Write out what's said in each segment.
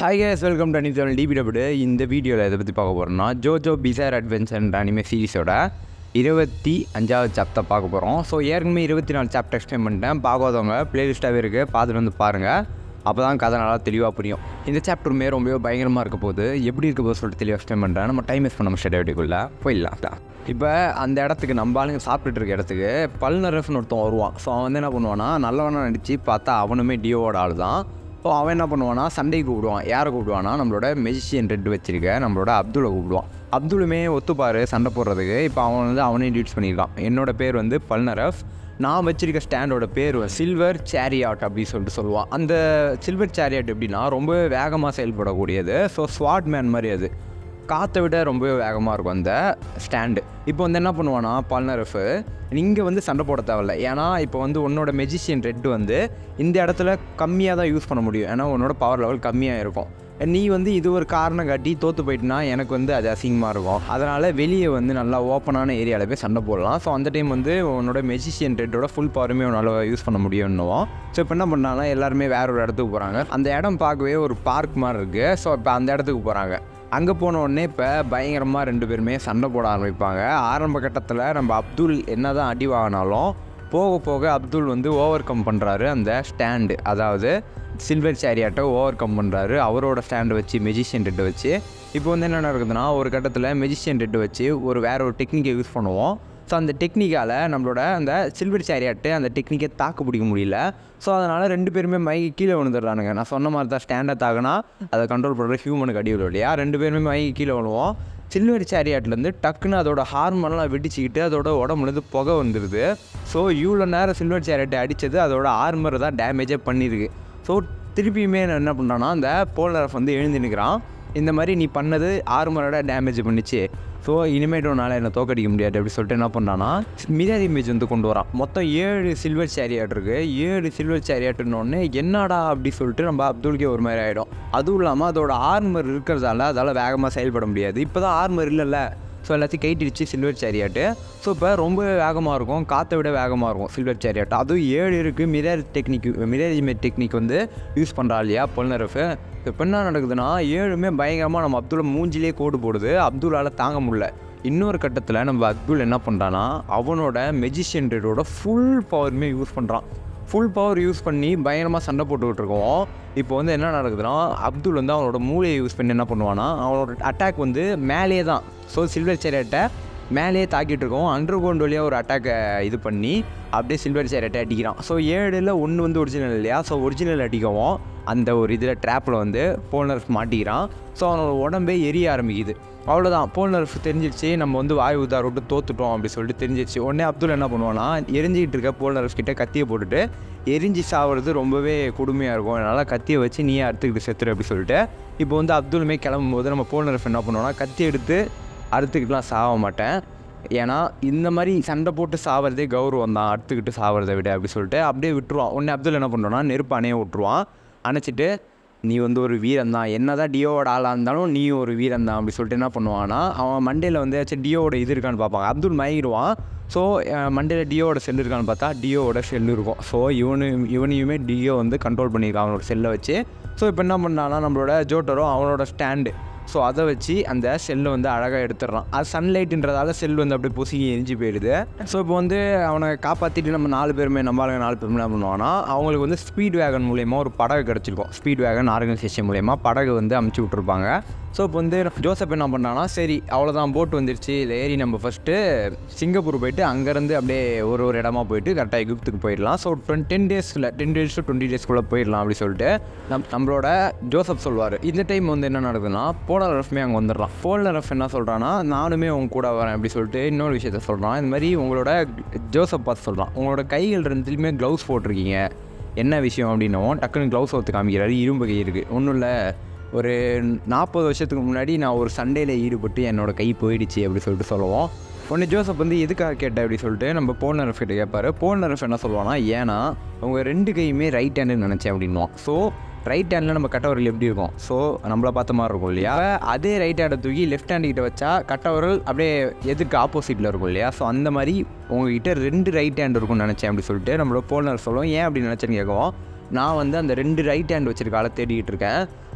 hi guys welcome to அனி channel டிபிடபிள் இந்த வீடியோவில் எதை பற்றி பார்க்க போகிறோம்னா ஜோஜோ பிசைர் அட்வென்ச்சர் அனிமே சீரிஸோட இருபத்தி அஞ்சாவது சாப்டர் பார்க்க போகிறோம் ஸோ ஏற்கனவே இருபத்தி நாலு சாப்டர் எக்ஸ்பிளைன் பண்ணிட்டேன் பார்க்காதவங்க பிளேலிஸ்ட்டாகவே இருக்குது பார்த்துட்டு வந்து பாருங்கள் அப்போ தான் கதை நல்லா தெளிவாக புரியும் இந்த சாப்டருமே ரொம்பவே பயங்கரமாக இருக்க போகுது எப்படி இருக்க போது சொல்லிட்டு தெளிவாக எக்ஸ்பிளைன் பண்ணுறேன் நம்ம டைம் வேஸ்ட் பண்ண ஸ்டேட் வீடியோக்குள்ளே போயிடலாம் தான் இப்போ அந்த இடத்துக்கு நம்ம ஆளுங்க சாப்பிட்டுட்டு இருக்க இடத்துக்கு பல்னரஃப்னு ஒருத்தன் வருவான் ஸோ அவன் வந்து என்ன பண்ணுவான்னா நல்லவனாக நடித்து பார்த்தா அவனுமே டியோவோட ஆள் தான் ஸோ அவன் என்ன பண்ணுவானா சண்டைக்கு கூப்பிடுவான் யாரை கூப்பிடுவானா நம்மளோட மெஜிஷியன் ரெட் வச்சிருக்க நம்மளோட அப்துலை கூப்பிடுவான் அப்துலுமே ஒத்துப்பாரு சண்டை போடுறதுக்கு இப்போ அவன் வந்து அவனே இன்ட்ரடியூஸ் பண்ணியிருக்கான் என்னோட பேர் வந்து பல்னரஃப் நான் வச்சிருக்க ஸ்டாண்டோட பேர் சில்வர் சேரியாட் அப்படின்னு சொல்லிட்டு சொல்லுவான் அந்த சில்வர் சேரியாட் எப்படின்னா ரொம்ப வேகமாக செயல்படக்கூடியது ஸோ ஸ்வாட் மேன் மாதிரி அது காற்றை விட ரொம்பவே வேகமாக இருக்கும் அந்த ஸ்டாண்டு இப்போ வந்து என்ன பண்ணுவானா பல்னரஃப் இங்கே வந்து சண்டை போட தேவையில்ல ஏன்னா இப்போ வந்து உன்னோட மெஜிஷியன் ரெட் வந்து இந்த இடத்துல கம்மியாக தான் யூஸ் பண்ண முடியும் ஏன்னா உன்னோட பவர் லெவல் கம்மியாக இருக்கும் நீ வந்து இது ஒரு காரணம் காட்டி தோற்று போயிட்டுனா எனக்கு வந்து அது அசிங்கமாக இருக்கும் அதனால் வெளியே வந்து நல்லா ஓப்பனான ஏரியாவில் போய் சண்டை போடலாம் ஸோ அந்த டைம் வந்து உன்னோட மெஜிஷியன் ரெட்டோட ஃபுல் பவருமே உன்னால் யூஸ் பண்ண முடியும்னுவோம் ஸோ இப்போ என்ன பண்ணாங்கன்னா எல்லாருமே வேற ஒரு இடத்துக்கு போகிறாங்க அந்த இடம் பார்க்கவே ஒரு பார்க் மாதிரி இருக்குது ஸோ இப்போ அந்த இடத்துக்கு போகிறாங்க அங்கே போன உடனே இப்போ பயங்கரமாக ரெண்டு பேருமே சண்டை போட ஆரம்பிப்பாங்க ஆரம்ப கட்டத்தில் நம்ம அப்துல் என்ன தான் அடி வாங்கினாலும் போக போக அப்துல் வந்து ஓவர் கம் பண்ணுறாரு அந்த ஸ்டாண்டு அதாவது சில்வர் சேரியாட்டை ஓவர் கம் பண்ணுறாரு அவரோட ஸ்டாண்டை வச்சு மெஜிஷியன் ரெட்டை வச்சு இப்போ வந்து என்ன நடக்குதுன்னா ஒரு கட்டத்தில் மெஜிஷியன் ரெட்டை வச்சு ஒரு வேற ஒரு டெக்னிக்கை யூஸ் பண்ணுவோம் ஸோ அந்த டெக்னிக்கால் நம்மளோட அந்த சில்வர் சேரியாட்டு அந்த டெக்னிக்கை தாக்கு பிடிக்க முடியல ஸோ அதனால் ரெண்டு பேருமே மைக்கு கீழே விழுந்துடுறானுங்க நான் சொன்ன மாதிரி தான் ஸ்டாண்டை தாக்குனா அதை கண்ட்ரோல் பண்ணுற ஹியூமனுக்கு அடி விழும் இல்லையா ரெண்டு பேருமே மைக்கு கீழே விழுவோம் சில்வர் சேரியாட்லேருந்து டக்குன்னு அதோட ஹார்மோன்லாம் வெடிச்சிக்கிட்டு அதோட உடம்புலேருந்து புகை வந்துடுது ஸோ இவ்வளோ நேரம் சில்வர் சேரியாட்டை அடித்தது அதோட ஆர்மரை தான் டேமேஜே பண்ணியிருக்கு ஸோ திருப்பியுமே நான் என்ன பண்ணுறான்னா அந்த போலரஃப் வந்து எழுந்து நிற்கிறான் இந்த மாதிரி நீ பண்ணது ஆர்மரோட டேமேஜ் பண்ணிச்சு ஸோ இனிமேட்டு உன்னால் என்னை தோக்கடிக்க முடியாது அப்படி சொல்லிட்டு என்ன பண்ணுறான்னா மிரர் இமேஜ் வந்து கொண்டு வரான் மொத்தம் ஏழு சில்வர் சேரியாட் இருக்குது ஏழு சில்வர் சேரியாட்டுன்னு என்னடா அப்படி சொல்லிட்டு நம்ம அப்துல்கே ஒரு மாதிரி ஆகிடும் அதுவும் இல்லாமல் அதோட ஆர்மர் இருக்கிறதால அதால் வேகமாக செயல்பட முடியாது இப்போ தான் ஆர்மர் இல்லைல்ல ஸோ எல்லாத்தையும் கைட்டிடுச்சு சில்வர் சேரியாட்டு ஸோ இப்போ ரொம்ப வேகமாக இருக்கும் காற்றை விட வேகமாக இருக்கும் சில்வர் சேரியாட் அதுவும் ஏழு இருக்குது mirror technique mirror image technique வந்து யூஸ் பண்ணுறா இல்லையா பொல்னரஃபு இப்போ என்ன நடக்குதுன்னா ஏழுமே பயங்கரமாக நம்ம அப்துல் மூஞ்சிலே கோடு போடுது அப்துல்லால் தாங்க முடியல இன்னொரு கட்டத்தில் நம்ம அப்துல் என்ன பண்ணுறான்னா அவனோட மெஜிஷியன் ரேட்டோட ஃபுல் பவருமே யூஸ் பண்ணுறான் ஃபுல் பவர் யூஸ் பண்ணி பயங்கரமாக சண்டை போட்டுக்கிட்டு இருக்கோம் இப்போ வந்து என்ன நடக்குதுன்னா அப்துல் வந்து அவனோட மூளையை யூஸ் பண்ணி என்ன பண்ணுவான்னா அவனோட அட்டாக் வந்து மேலேயே தான் ஸோ சில்வர் சேரட்டை மேலேயே தாக்கிட்டு இருக்கோம் அண்டர் கிரவுண்ட் வழியாக ஒரு அட்டாக்கை இது பண்ணி அப்படியே சில்வர் சேரட்டை அடிக்கிறான் ஸோ ஏழில் ஒன்று வந்து ஒரிஜினல் இல்லையா ஸோ ஒரிஜினல் அடிக்கவும் அந்த ஒரு இதில் ட்ராப்பில் வந்து போல்னர்ஸ் மாட்டிக்கிறான் ஸோ அவனோட உடம்பே எரிய ஆரம்பிக்குது அவ்வளோதான் போல்னர்ஸ் தெரிஞ்சிருச்சு நம்ம வந்து வாயு உதார விட்டு தோத்துட்டோம் அப்படி சொல்லிட்டு தெரிஞ்சிருச்சு உடனே அப்துல் என்ன பண்ணுவான்னா எரிஞ்சிக்கிட்டு இருக்க போல்னர்ஸ் கிட்ட கத்தியை போட்டுட்டு எரிஞ்சு சாவது ரொம்பவே கொடுமையாக இருக்கும் அதனால் கத்தியை வச்சு நீயே அறுத்துக்கிட்டு செத்துரு அப்படி சொல்லிட்டு இப்போ வந்து அப்துலுமே கிளம்பும்போது நம்ம போல்னர்ஸ் என்ன பண்ணுவோம்னா கத்தி எடுத்து அறுத்துக்கிட்டுலாம் சாக மாட்டேன் ஏன்னா இந்த மாதிரி சண்டை போட்டு சாவறதே கௌரவம் தான் அறுத்துக்கிட்டு சாவறதை விட அப்படி சொல்லிட்டு அப்படியே விட்டுருவான் உடனே அப்துல் என்ன பண்ணுவான்னா நெருப்பு அணைய விட்டுருவான் அணைச்சிட்டு நீ வந்து ஒரு வீரன் தான் என்ன தான் டியோவோட ஆளாக இருந்தாலும் நீ ஒரு வீரன் தான் அப்படி சொல்லிட்டு என்ன பண்ணுவான்னா அவன் மண்டேல வந்து ஏதாச்சும் டியோவோட இது இருக்கான்னு பார்ப்பாங்க அப்துல் மயங்கிடுவான் ஸோ மண்டேல டியோவோட செல் இருக்கான்னு பார்த்தா டியோவோட செல் இருக்கும் ஸோ இவனு இவனையுமே டியோ வந்து கண்ட்ரோல் பண்ணியிருக்கான் அவனோட செல்லை வச்சு ஸோ இப்போ என்ன பண்ணான்னா நம்மளோட ஜோட்டரோ அவனோட ஸ்டாண்டு ஸோ அதை வச்சு அந்த செல்லை வந்து அழகாக எடுத்துடுறான் அது சன்லைட்டுன்றதால செல் வந்து அப்படியே பொசுங்கி எரிஞ்சு போயிடுது ஸோ இப்போ வந்து அவனை காப்பாற்றிட்டு நம்ம நாலு பேருமே நம்ம ஆளுங்க நாலு பேருமே என்ன பண்ணுவான்னா அவங்களுக்கு வந்து ஸ்பீட் வேகன் மூலயமா ஒரு படகு கிடச்சிருக்கும் ஸ்பீட் வேகன் ஆர்கனைசேஷன் மூலயமா படகு வந்து அமுச்சு விட்ருப்பாங்க ஸோ இப்போ வந்து ஜோசப் என்ன பண்ணான்னா சரி அவ்வளோதான் போட் வந்துருச்சு இதில் ஏறி நம்ம ஃபஸ்ட்டு சிங்கப்பூர் போயிட்டு அங்கேருந்து அப்படியே ஒரு ஒரு இடமா போயிட்டு கரெக்டாக எகிப்துக்கு போயிடலாம் ஸோ டுவெண்ட் டென் டேஸில் டென் டேஸ் டு டுவெண்ட்டி டேஸ்க்குள்ளே போயிடலாம் அப்படி சொல்லிட்டு நம் நம்மளோட ஜோசப் சொல்வார் இந்த டைம் வந்து என்ன நடக்குதுன்னா போலர் ரஃப்மே அங்கே வந்துடலாம் போலர் ரஃப் என்ன சொல்கிறான்னா நானுமே உங்க கூட வரேன் அப்படி சொல்லிட்டு இன்னொரு விஷயத்த சொல்கிறான் இந்த மாதிரி உங்களோட ஜோசப் பார்த்து சொல்கிறான் உங்களோட கைகள் ரெண்டுலேயுமே க்ளவுஸ் போட்டிருக்கீங்க என்ன விஷயம் அப்படின்னவும் டக்குன்னு க்ளவுஸ் ஒத்து காமிக்கிறாரு இரும்பு கை இருக்குது ஒன்றும் இல்லை ஒரு நாற்பது வருஷத்துக்கு முன்னாடி நான் ஒரு சண்டையில் ஈடுபட்டு என்னோடய கை போயிடுச்சு அப்படி சொல்லிட்டு சொல்லுவோம் ஒன்று ஜோசப் வந்து எதுக்காக கேட்ட அப்படி சொல்லிட்டு நம்ம போனர் கிட்ட கேட்பாரு போனர் என்ன சொல்லுவான்னா ஏன்னா உங்கள் ரெண்டு கையுமே ரைட் ஹேண்டுன்னு நினச்சேன் அப்படின்வான் ஸோ ரைட் ஹேண்டில் நம்ம கட்டவரல் எப்படி இருக்கும் ஸோ நம்மளை பார்த்த மாதிரி இருக்கும் இல்லையா அதே ரைட் ஹேண்டை தூக்கி லெஃப்ட் ஹேண்ட் கிட்ட வச்சா கட்டவரல் அப்படியே எதுக்கு ஆப்போசிட்டில் இருக்கும் இல்லையா ஸோ அந்த மாதிரி உங்ககிட்ட ரெண்டு ரைட் ஹேண்ட் இருக்கும்னு நினச்சேன் அப்படி சொல்லிட்டு நம்மளோட போனர் சொல்லுவோம் ஏன் அப்படி நினச்சேன்னு கேட்கவும் நான் வந்து அந்த ரெண்டு ரைட் ஹேண்ட் வச்சிருக்க ஆளை தேடிக்கிட்டு இருக்கேன்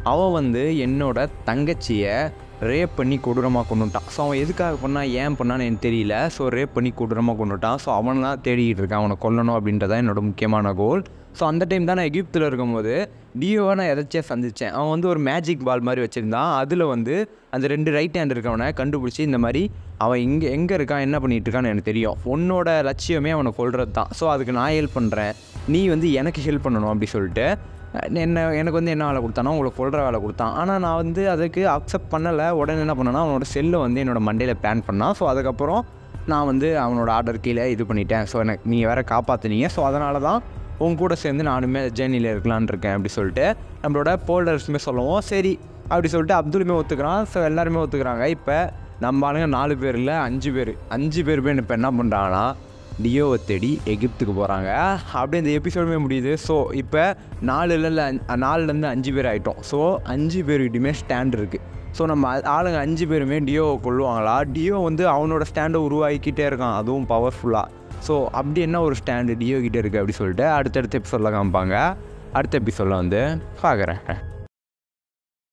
அவன் வந்து என்னோட தங்கச்சியை ரேப் பண்ணி கொடூரமாக கொண்டுட்டான் ஸோ அவன் எதுக்காக பண்ணால் ஏன் பண்ணான்னு எனக்கு தெரியல ஸோ ரேப் பண்ணி கொடூரமாக கொண்டுட்டான் ஸோ அவன் தான் தேடிட்டு இருக்கான் அவனை கொல்லணும் அப்படின்றதான் என்னோட முக்கியமான கோல் ஸோ அந்த டைம் தான் நான் எகிப்தில் இருக்கும்போது டியோவை நான் எதாச்சியாக சந்தித்தேன் அவன் வந்து ஒரு மேஜிக் பால் மாதிரி வச்சுருந்தான் அதில் வந்து அந்த ரெண்டு ரைட் ஹேண்ட் இருக்கவனை கண்டுபிடிச்சி இந்த மாதிரி அவன் இங்கே எங்கே இருக்கான் என்ன பண்ணிகிட்டு இருக்கான்னு எனக்கு தெரியும் உன்னோட லட்சியமே அவனை கொல்றது தான் ஸோ அதுக்கு நான் ஹெல்ப் பண்ணுறேன் நீ வந்து எனக்கு ஹெல்ப் பண்ணணும் அப்படி சொல்லிட்டு என்ன எனக்கு வந்து என்ன வேலை கொடுத்தானோ உங்களுக்கு கொள்கிற வேலை கொடுத்தான் ஆனால் நான் வந்து அதுக்கு அக்செப்ட் பண்ணலை உடனே என்ன பண்ணேன்னா அவனோட செல்லை வந்து என்னோட மண்டையில் பேன் பண்ணான் ஸோ அதுக்கப்புறம் நான் வந்து அவனோட ஆர்டர் கீழே இது பண்ணிட்டேன் ஸோ எனக்கு நீங்கள் வேறு காப்பாற்றுனீங்க ஸோ அதனால தான் உங்க கூட சேர்ந்து நானுமே ஜேர்னியில் இருக்கலான்னு இருக்கேன் அப்படி சொல்லிட்டு நம்மளோட போல்டர்ஸுமே சொல்லுவோம் சரி அப்படி சொல்லிட்டு அப்துலுமே ஒத்துக்கிறான் ஸோ எல்லாருமே ஒத்துக்கிறாங்க இப்போ நம்ம ஆளுங்க நாலு பேர் இல்லை அஞ்சு பேர் அஞ்சு பேர் பேர் இப்போ என்ன பண்ணுறாங்கன்னா டியோவை தேடி எகிப்துக்கு போகிறாங்க அப்படியே இந்த எபிசோடுமே முடியுது ஸோ இப்போ நாலுல இல்லை நாலுலேருந்து அஞ்சு பேர் ஆகிட்டோம் ஸோ அஞ்சு பேர்கிட்டையுமே ஸ்டாண்ட் இருக்குது ஸோ நம்ம ஆ- ஆளுங்க அஞ்சு பேருமே டியோவை கொள்ளுவாங்களா டியோ வந்து அவனோட ஸ்டாண்டை உருவாக்கிட்டே இருக்கான் அதுவும் பவர்ஃபுல்லாக ஸோ அப்படி என்ன ஒரு ஸ்டாண்டு டியோ கிட்டே இருக்குது அப்படி சொல்லிட்டு அடுத்தடுத்த எபிசோடில் காமிப்பாங்க அடுத்த எபிசோடில் வந்து பார்க்குறேன்